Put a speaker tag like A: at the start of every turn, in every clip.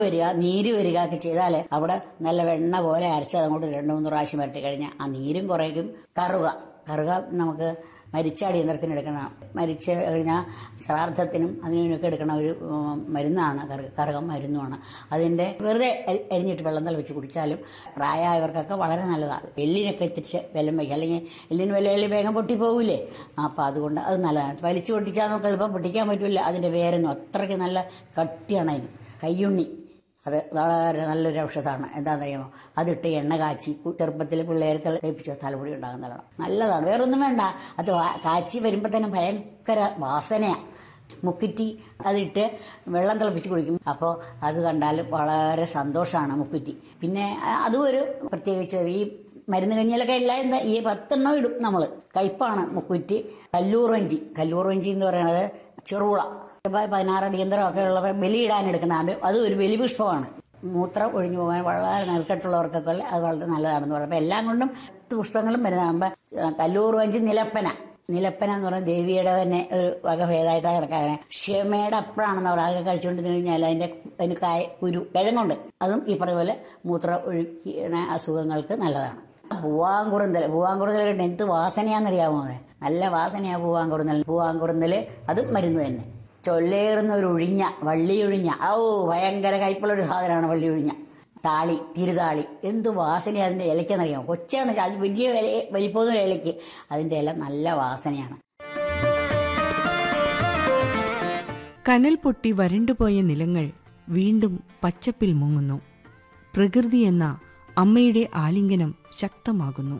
A: വരിക നീര് വരിക ഒക്കെ ചെയ്താൽ അവിടെ നല്ല വെണ്ണ പോലെ അരച്ചത് അങ്ങോട്ട് രണ്ട് മൂന്ന് പ്രാവശ്യം വരട്ടി കഴിഞ്ഞാൽ ആ നീരും കുറയ്ക്കും കറുക കറുക നമുക്ക് മരിച്ചാടി യന്ത്രത്തിന് എടുക്കണം മരിച്ച് കഴിഞ്ഞാൽ ശ്രാദ്ധത്തിനും അതിനൊക്കെ എടുക്കണ ഒരു ഉം, മരുന്നാണ് കറുക കറുകം മരുന്നുമാണ് അതിൻ്റെ വെറുതെ അരി- അരിഞ്ഞിട്ട് വെള്ളം തിളപ്പിച്ച് കുടിച്ചാലും പ്രായമായവർക്കൊക്കെ വളരെ നല്ലതാണ് എല്ലിനൊക്കെ എത്തിച്ച് വെല്ലം വയ്ക്കുക അല്ലെങ്കിൽ എല്ലിന് വില എല്ലി വേഗം പൊട്ടിപ്പോകില്ലേ അപ്പോൾ അതുകൊണ്ട് അത് നല്ലതാണ് വലിച്ചു പൊട്ടിച്ചാൽ നമുക്ക് ചിലപ്പോൾ പൊട്ടിക്കാൻ പറ്റില്ല അതിൻ്റെ വേരൊന്നും അത്രയ്ക്ക് നല്ല കട്ടിയാണ് അതിന് കയ്യുണ്ണി അത് വളരെ നല്ലൊരു ഔഷധമാണ് എന്താണെന്നറിയാമോ അതിട്ട് എണ്ണ കാച്ചി കു- ചെറുപ്പത്തിൽ പിള്ളേരെ തിളപ്പിച്ചോ തലമുടി ഉണ്ടാകുന്ന നല്ലതാണ് നല്ലതാണ് വേറൊന്നും വേണ്ട അത് വാ- കാച്ചി വരുമ്പോൾ തന്നെ ഭയങ്കര വാസനയാണ് മുക്കുറ്റി അതിട്ട് വെള്ളം തിളപ്പിച്ച് കുടിക്കും അപ്പോൾ അത് കണ്ടാൽ വളരെ സന്തോഷമാണ് മുക്കുറ്റി പിന്നെ അ- അതും ഒരു പ്രത്യേകിച്ച് ഈ മരുന്ന് കഞ്ഞിലൊക്കെ ഉള്ള എന്താ ഈ പത്തെണ്ണം ഇടും നമ്മൾ കയ്പാണ് മുക്കുറ്റി കല്ലൂർ വഞ്ചി കല്ലൂർ വഞ്ചി എന്ന് പറയുന്നത് ചെറുള ഇപ്പൊ പതിനാറ് അടിയന്തരം ഒക്കെ ഉള്ള ബലിയിടാൻ എടുക്കുന്ന അത് അത് ഒരു ബലിപുഷ്പമാണ് മൂത്രം ഒഴിഞ്ഞു പോകാൻ വളരെ നെൽക്കെട്ടുള്ളവർക്കൊക്കെ ഉള്ള അത് വളരെ നല്ലതാണെന്ന് പറയുമ്പോൾ എല്ലാം കൊണ്ടും പുഷ്പങ്ങളും വരുന്നതാകുമ്പോൾ കല്ലൂർ വഞ്ചി നിലപ്പന നിലപ്പന എന്ന് പറയുന്നത് ദേവിയുടെ തന്നെ ഒരു വകഭേദമായിട്ടാണ് കിടക്കാനെ ക്ഷമയുടെ അപ്പഴാണെന്ന് പറയുക അതൊക്കെ കഴിച്ചുകൊണ്ട് കഴിഞ്ഞാൽ അതിന്റെ അതിന് കായ കുരു കിഴങ്ങുണ്ട് അതും ഈ പറഞ്ഞ പോലെ മൂത്ര ഒഴുക്കിയ അസുഖങ്ങൾക്ക് നല്ലതാണ് പൂവാങ്കുറുന്തൽ പൂവാങ്കുറുന്തൽ എന്ത് വാസനയാണെന്നറിയാമോ അത്? നല്ല വാസനയാ പൂവാങ്കുറുന്തൽ പൂവാങ്കുറുന്തൽ അതും മരുന്ന് തന്നെ ചൊല്ലേറുന്ന ഒരു ഒഴിഞ്ഞ വള്ളി ഒഴിഞ്ഞ ഓ ഭയങ്കര കയ്പുള്ള ഒരു സാധനമാണ് വള്ളി ഒഴിഞ്ഞ താളി തിരുതാളി എന്ത് വാസനയാ അതിന്റെ ഇലയ്ക്കെന്നറിയാമോ കൊച്ചാണ് അത് വലിയ ഇല വലിപ്പമൊന്നും ഇലയ്ക്ക് അതിന്റെ ഇല നല്ല വാസനയാണ്
B: കനൽ പൊട്ടി വരണ്ടുപോയ നിലങ്ങൾ വീണ്ടും പച്ചപ്പിൽ മുങ്ങുന്നു പ്രകൃതി എന്ന അമ്മയുടെ ആലിംഗനം ശക്തമാകുന്നു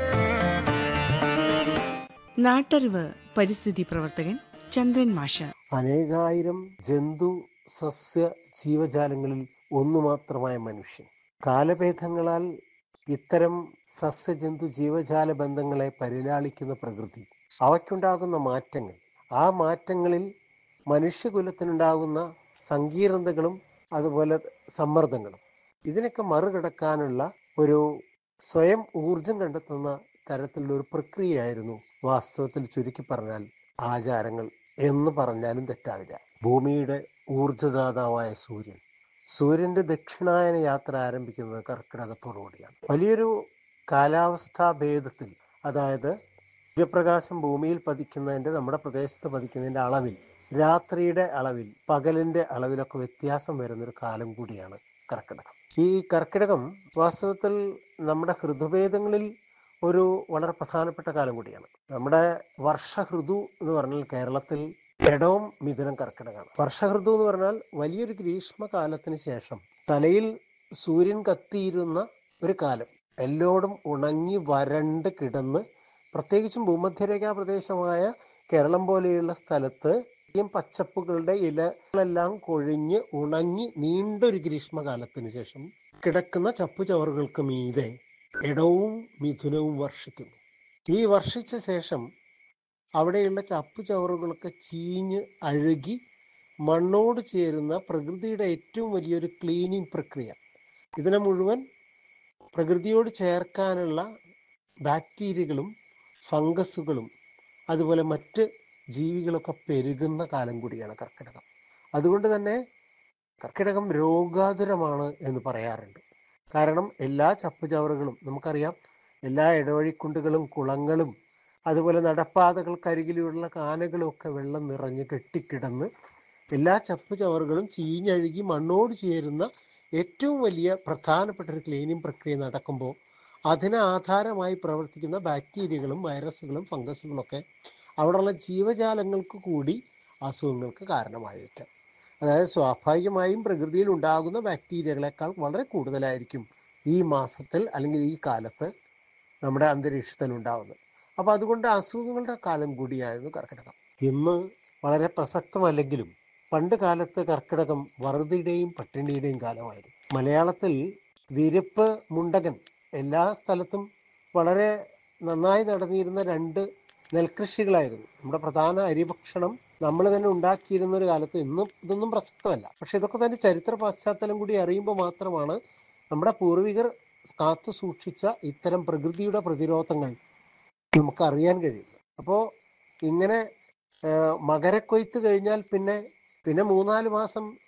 B: നാട്ടറിവ് പരിസ്ഥിതി പ്രവർത്തകൻ ചന്ദ്രൻ മാഷ
C: അനേകായിരം ജന്തു സസ്യ ജീവജാലങ്ങളിൽ ഒന്നു മാത്രമായ മനുഷ്യൻ കാലഭേദങ്ങളാൽ ഇത്തരം സസ്യജന്തു ജീവജാല ബന്ധങ്ങളെ പരിലാളിക്കുന്ന പ്രകൃതി അവയ്ക്കുണ്ടാകുന്ന മാറ്റങ്ങൾ ആ മാറ്റങ്ങളിൽ മനുഷ്യകുലത്തിനുണ്ടാകുന്ന സങ്കീർണതകളും അതുപോലെ സമ്മർദ്ദങ്ങളും ഇതിനൊക്കെ മറികടക്കാനുള്ള ഒരു സ്വയം ഊർജം കണ്ടെത്തുന്ന തരത്തിലുള്ള ഒരു പ്രക്രിയയായിരുന്നു വാസ്തവത്തിൽ ചുരുക്കി പറഞ്ഞാൽ ആചാരങ്ങൾ എന്ന് പറഞ്ഞാലും തെറ്റാവില്ല ഭൂമിയുടെ ഊർജദാതാവായ സൂര്യൻ സൂര്യന്റെ ദക്ഷിണായന യാത്ര ആരംഭിക്കുന്നത് കർക്കിടകത്തോടുകൂടിയാണ് വലിയൊരു കാലാവസ്ഥാ ഭേദത്തിൽ അതായത് സൂര്യപ്രകാശം ഭൂമിയിൽ പതിക്കുന്നതിന്റെ നമ്മുടെ പ്രദേശത്ത് പതിക്കുന്നതിന്റെ അളവിൽ രാത്രിയുടെ അളവിൽ പകലിന്റെ അളവിലൊക്കെ വ്യത്യാസം വരുന്നൊരു കാലം കൂടിയാണ് കർക്കിടകം ഈ കർക്കിടകം വാസ്തവത്തിൽ നമ്മുടെ ഹൃദുഭേദങ്ങളിൽ ഒരു വളരെ പ്രധാനപ്പെട്ട കാലം കൂടിയാണ് നമ്മുടെ വർഷഹൃതു എന്ന് പറഞ്ഞാൽ കേരളത്തിൽ ഇടവും മിഥുനം കർക്കിടകമാണ് വർഷഹൃതു എന്ന് പറഞ്ഞാൽ വലിയൊരു ഗ്രീഷ്മകാലത്തിന് ശേഷം തലയിൽ സൂര്യൻ കത്തിയിരുന്ന ഒരു കാലം എല്ലോടും ഉണങ്ങി വരണ്ട് കിടന്ന് പ്രത്യേകിച്ചും ഭൂമധ്യരേഖാ പ്രദേശമായ കേരളം പോലെയുള്ള സ്ഥലത്ത് ഈ പച്ചപ്പുകളുടെ ഇലകളെല്ലാം കൊഴിഞ്ഞ് ഉണങ്ങി നീണ്ടൊരു ഗ്രീഷ്മകാലത്തിന് ശേഷം കിടക്കുന്ന ചപ്പുചവറുകൾക്ക് മീതെ ഇടവും മിഥുനവും വർഷിക്കുന്നു ഈ വർഷിച്ച ശേഷം അവിടെയുള്ള ചപ്പുചവറുകളൊക്കെ ചീഞ്ഞ് അഴുകി മണ്ണോട് ചേരുന്ന പ്രകൃതിയുടെ ഏറ്റവും വലിയൊരു ക്ലീനിങ് പ്രക്രിയ ഇതിനെ മുഴുവൻ പ്രകൃതിയോട് ചേർക്കാനുള്ള ബാക്ടീരിയകളും ഫംഗസുകളും അതുപോലെ മറ്റ് ജീവികളൊക്കെ പെരുകുന്ന കാലം കൂടിയാണ് കർക്കിടകം അതുകൊണ്ട് തന്നെ കർക്കിടകം രോഗാതുരമാണ് എന്ന് പറയാറുണ്ട് കാരണം എല്ലാ ചപ്പുചവറുകളും നമുക്കറിയാം എല്ലാ ഇടവഴിക്കുണ്ടുകളും കുളങ്ങളും അതുപോലെ നടപ്പാതകൾക്കരികിലുള്ള കാനകളും ഒക്കെ വെള്ളം നിറഞ്ഞ് കെട്ടിക്കിടന്ന് എല്ലാ ചപ്പുചവറുകളും ചീഞ്ഞഴുകി മണ്ണോട് ചേരുന്ന ഏറ്റവും വലിയ പ്രധാനപ്പെട്ട ഒരു ക്ലീനിങ് പ്രക്രിയ നടക്കുമ്പോൾ അതിന് ആധാരമായി പ്രവർത്തിക്കുന്ന ബാക്ടീരിയകളും വൈറസുകളും ഫംഗസുകളും ഒക്കെ അവിടെയുള്ള ജീവജാലങ്ങൾക്ക് കൂടി അസുഖങ്ങൾക്ക് കാരണമായേക്കാം അതായത് സ്വാഭാവികമായും പ്രകൃതിയിൽ ഉണ്ടാകുന്ന ബാക്ടീരിയകളെക്കാൾ വളരെ കൂടുതലായിരിക്കും ഈ മാസത്തിൽ അല്ലെങ്കിൽ ഈ കാലത്ത് നമ്മുടെ അന്തരീക്ഷത്തിൽ ഉണ്ടാവുന്നത് അപ്പൊ അതുകൊണ്ട് അസുഖങ്ങളുടെ കാലം കൂടിയായിരുന്നു കർക്കിടകം ഇന്ന് വളരെ പ്രസക്തമല്ലെങ്കിലും പണ്ട് കാലത്ത് കർക്കിടകം വറുതിയുടെയും പട്ടിണിയുടെയും കാലമായിരുന്നു മലയാളത്തിൽ വിരിപ്പ് മുണ്ടകൻ എല്ലാ സ്ഥലത്തും വളരെ നന്നായി നടന്നിരുന്ന രണ്ട് നെൽകൃഷികളായിരുന്നു നമ്മുടെ പ്രധാന അരിഭക്ഷണം നമ്മൾ തന്നെ ഉണ്ടാക്കിയിരുന്ന ഒരു കാലത്ത് ഇന്നും ഇതൊന്നും പ്രസക്തമല്ല പക്ഷെ ഇതൊക്കെ തന്നെ ചരിത്ര പശ്ചാത്തലം കൂടി അറിയുമ്പോൾ മാത്രമാണ് നമ്മുടെ പൂർവികർ കാത്തു സൂക്ഷിച്ച ഇത്തരം പ്രകൃതിയുടെ പ്രതിരോധങ്ങൾ നമുക്ക് അറിയാൻ കഴിയുന്നത് അപ്പോൾ ഇങ്ങനെ ആ, മകരക്കൊയ്ത്ത് കഴിഞ്ഞാൽ പിന്നെ പിന്നെ മൂന്നാല് മാസം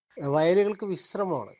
C: വയലുകൾക്ക് വിശ്രമമാണ്